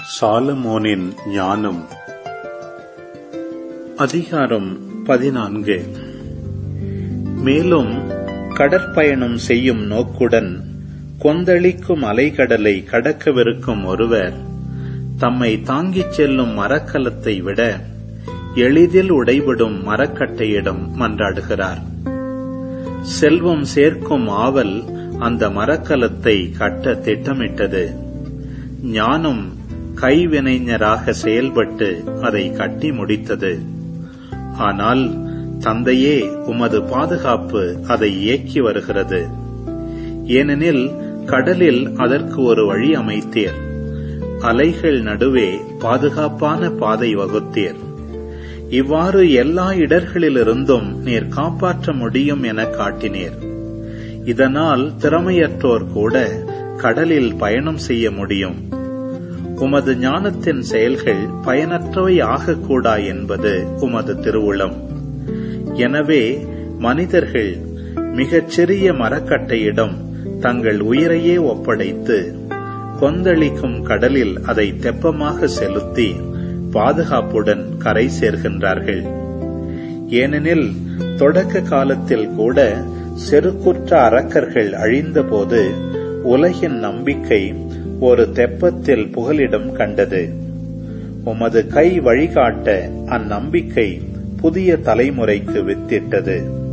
சாலமோனின் ஞானம் அதிகாரம் பதினான்கு மேலும் கடற்பயணம் செய்யும் நோக்குடன் கொந்தளிக்கும் அலைகடலை கடக்கவிருக்கும் ஒருவர் தம்மை தாங்கிச் செல்லும் மரக்கலத்தை விட எளிதில் உடைபடும் மரக்கட்டையிடம் மன்றாடுகிறார் செல்வம் சேர்க்கும் ஆவல் அந்த மரக்கலத்தை கட்ட திட்டமிட்டது ஞானம் கைவினைஞராக செயல்பட்டு அதை கட்டி முடித்தது ஆனால் தந்தையே உமது பாதுகாப்பு அதை இயக்கி வருகிறது ஏனெனில் கடலில் அதற்கு ஒரு வழி அமைத்தீர் அலைகள் நடுவே பாதுகாப்பான பாதை வகுத்தீர் இவ்வாறு எல்லா இடர்களிலிருந்தும் நீர் காப்பாற்ற முடியும் என காட்டினீர் இதனால் திறமையற்றோர் கூட கடலில் பயணம் செய்ய முடியும் உமது ஞானத்தின் செயல்கள் பயனற்றவை ஆகக்கூடா என்பது உமது திருவுளம் எனவே மனிதர்கள் மிகச் சிறிய மரக்கட்டையிடம் தங்கள் உயிரையே ஒப்படைத்து கொந்தளிக்கும் கடலில் அதை தெப்பமாக செலுத்தி பாதுகாப்புடன் கரை சேர்கின்றார்கள் ஏனெனில் தொடக்க காலத்தில் கூட செருக்குற்ற அரக்கர்கள் அழிந்தபோது உலகின் நம்பிக்கை ஒரு தெப்பத்தில் புகலிடம் கண்டது உமது கை வழிகாட்ட அந்நம்பிக்கை புதிய தலைமுறைக்கு வித்திட்டது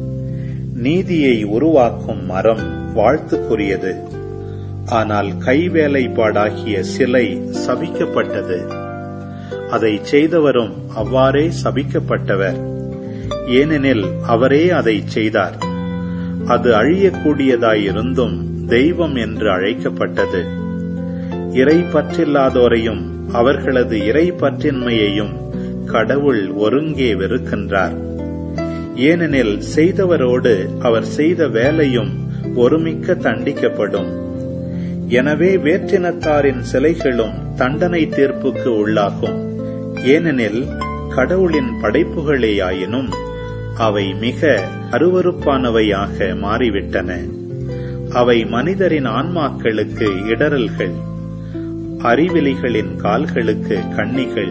நீதியை உருவாக்கும் மரம் வாழ்த்துக்குரியது ஆனால் கைவேலைப்பாடாகிய சிலை சபிக்கப்பட்டது அதை செய்தவரும் அவ்வாறே சபிக்கப்பட்டவர் ஏனெனில் அவரே அதை செய்தார் அது அழியக்கூடியதாயிருந்தும் தெய்வம் என்று அழைக்கப்பட்டது இறை பற்றில்லாதோரையும் அவர்களது இறை பற்றின்மையையும் கடவுள் ஒருங்கே வெறுக்கின்றார் ஏனெனில் செய்தவரோடு அவர் செய்த வேலையும் ஒருமிக்க தண்டிக்கப்படும் எனவே வேற்றினத்தாரின் சிலைகளும் தண்டனை தீர்ப்புக்கு உள்ளாகும் ஏனெனில் கடவுளின் படைப்புகளேயாயினும் அவை மிக அருவறுப்பானவையாக மாறிவிட்டன அவை மனிதரின் ஆன்மாக்களுக்கு இடரல்கள் அறிவிலிகளின் கால்களுக்கு கண்ணிகள்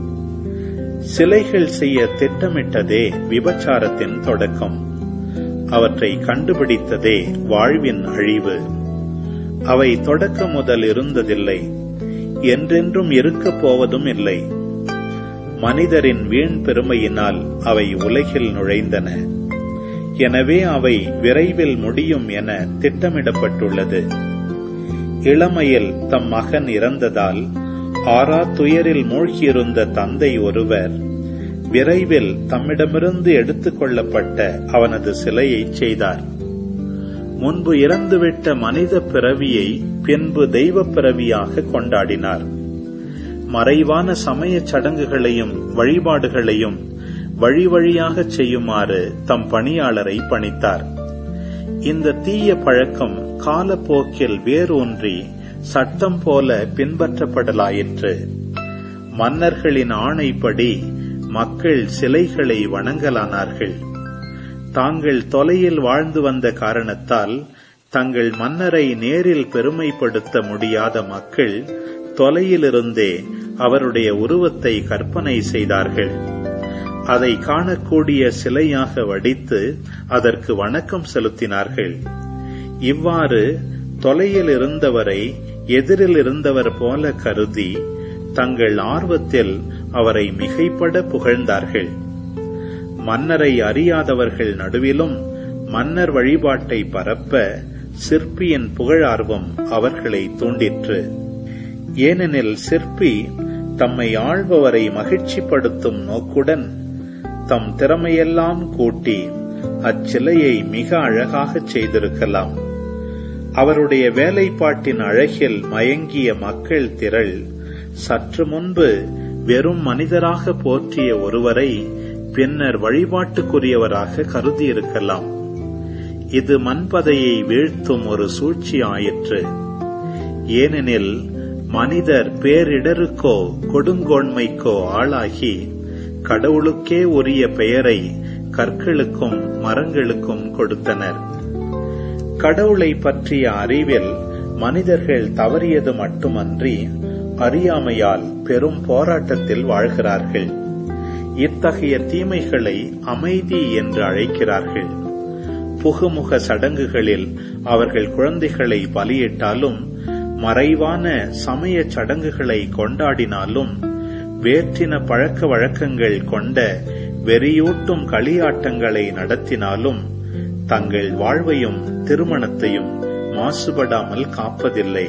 சிலைகள் செய்ய திட்டமிட்டதே விபச்சாரத்தின் தொடக்கம் அவற்றை கண்டுபிடித்ததே வாழ்வின் அழிவு அவை தொடக்க முதல் இருந்ததில்லை என்றென்றும் இருக்கப் போவதும் இல்லை மனிதரின் வீண் பெருமையினால் அவை உலகில் நுழைந்தன எனவே அவை விரைவில் முடியும் என திட்டமிடப்பட்டுள்ளது இளமையில் தம் மகன் இறந்ததால் ஆறா துயரில் மூழ்கியிருந்த தந்தை ஒருவர் விரைவில் தம்மிடமிருந்து எடுத்துக் கொள்ளப்பட்ட அவனது சிலையை செய்தார் முன்பு இறந்துவிட்ட மனித பிறவியை பின்பு தெய்வ பிறவியாக கொண்டாடினார் மறைவான சமய சடங்குகளையும் வழிபாடுகளையும் வழி வழியாக செய்யுமாறு தம் பணியாளரை பணித்தார் இந்த தீய பழக்கம் காலப்போக்கில் வேரூன்றி சட்டம் போல பின்பற்றப்படலாயிற்று மன்னர்களின் ஆணைப்படி மக்கள் சிலைகளை வணங்கலானார்கள் தாங்கள் தொலையில் வாழ்ந்து வந்த காரணத்தால் தங்கள் மன்னரை நேரில் பெருமைப்படுத்த முடியாத மக்கள் தொலையிலிருந்தே அவருடைய உருவத்தை கற்பனை செய்தார்கள் அதை காணக்கூடிய சிலையாக வடித்து அதற்கு வணக்கம் செலுத்தினார்கள் இவ்வாறு தொலையில் இருந்தவரை எதிரில் இருந்தவர் போல கருதி தங்கள் ஆர்வத்தில் அவரை மிகைப்பட புகழ்ந்தார்கள் மன்னரை அறியாதவர்கள் நடுவிலும் மன்னர் வழிபாட்டை பரப்ப சிற்பியின் புகழார்வம் அவர்களை தூண்டிற்று ஏனெனில் சிற்பி தம்மை ஆள்பவரை மகிழ்ச்சிப்படுத்தும் நோக்குடன் தம் திறமையெல்லாம் கூட்டி அச்சிலையை மிக அழகாகச் செய்திருக்கலாம் அவருடைய வேலைப்பாட்டின் அழகில் மயங்கிய மக்கள் திரள் சற்று முன்பு வெறும் மனிதராக போற்றிய ஒருவரை பின்னர் வழிபாட்டுக்குரியவராக கருதியிருக்கலாம் இது மண்பதையை வீழ்த்தும் ஒரு சூழ்ச்சி ஆயிற்று ஏனெனில் மனிதர் பேரிடருக்கோ கொடுங்கோன்மைக்கோ ஆளாகி கடவுளுக்கே உரிய பெயரை கற்களுக்கும் மரங்களுக்கும் கொடுத்தனர் கடவுளை பற்றிய அறிவில் மனிதர்கள் தவறியது மட்டுமன்றி அறியாமையால் பெரும் போராட்டத்தில் வாழ்கிறார்கள் இத்தகைய தீமைகளை அமைதி என்று அழைக்கிறார்கள் புகுமுக சடங்குகளில் அவர்கள் குழந்தைகளை பலியிட்டாலும் மறைவான சமய சடங்குகளை கொண்டாடினாலும் வேற்றின பழக்க வழக்கங்கள் கொண்ட வெறியூட்டும் களியாட்டங்களை நடத்தினாலும் தங்கள் வாழ்வையும் திருமணத்தையும் மாசுபடாமல் காப்பதில்லை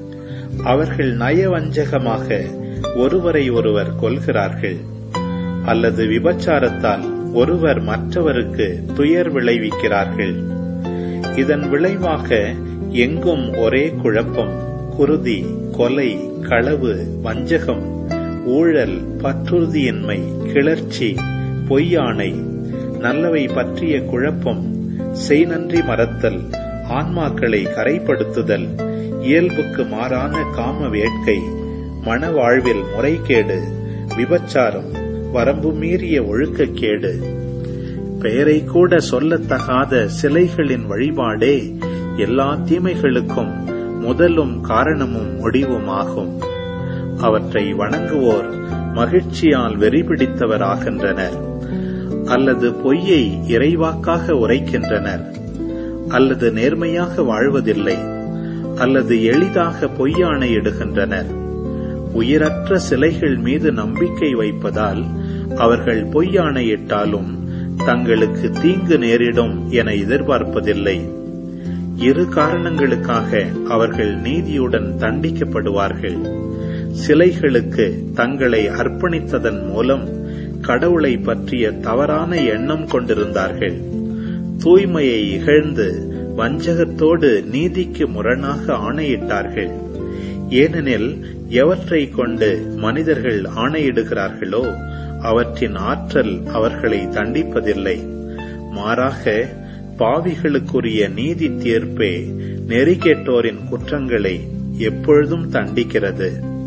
அவர்கள் நயவஞ்சகமாக ஒருவரை ஒருவர் கொல்கிறார்கள் அல்லது விபச்சாரத்தால் ஒருவர் மற்றவருக்கு துயர் விளைவிக்கிறார்கள் இதன் விளைவாக எங்கும் ஒரே குழப்பம் குருதி கொலை களவு வஞ்சகம் ஊழல் பற்றுறுதியின்மை கிளர்ச்சி பொய்யானை நல்லவை பற்றிய குழப்பம் செய்நன்றி மறத்தல் ஆன்மாக்களை கரைப்படுத்துதல் இயல்புக்கு மாறான காம வேட்கை மனவாழ்வில் முறைகேடு விபச்சாரம் வரம்பு மீறிய ஒழுக்கக்கேடு பெயரை கூட சொல்லத்தகாத சிலைகளின் வழிபாடே எல்லா தீமைகளுக்கும் முதலும் காரணமும் முடிவுமாகும் அவற்றை வணங்குவோர் மகிழ்ச்சியால் வெறிபிடித்தவராகின்றனர் அல்லது பொய்யை இறைவாக்காக உரைக்கின்றனர் அல்லது நேர்மையாக வாழ்வதில்லை அல்லது எளிதாக பொய்யாணையிடுகின்றனர் உயிரற்ற சிலைகள் மீது நம்பிக்கை வைப்பதால் அவர்கள் பொய்யாணையிட்டாலும் தங்களுக்கு தீங்கு நேரிடும் என எதிர்பார்ப்பதில்லை இரு காரணங்களுக்காக அவர்கள் நீதியுடன் தண்டிக்கப்படுவார்கள் சிலைகளுக்கு தங்களை அர்ப்பணித்ததன் மூலம் கடவுளை பற்றிய தவறான எண்ணம் கொண்டிருந்தார்கள் தூய்மையை இகழ்ந்து வஞ்சகத்தோடு நீதிக்கு முரணாக ஆணையிட்டார்கள் ஏனெனில் எவற்றை கொண்டு மனிதர்கள் ஆணையிடுகிறார்களோ அவற்றின் ஆற்றல் அவர்களை தண்டிப்பதில்லை மாறாக பாவிகளுக்குரிய நீதி தீர்ப்பே நெறிகேட்டோரின் குற்றங்களை எப்பொழுதும் தண்டிக்கிறது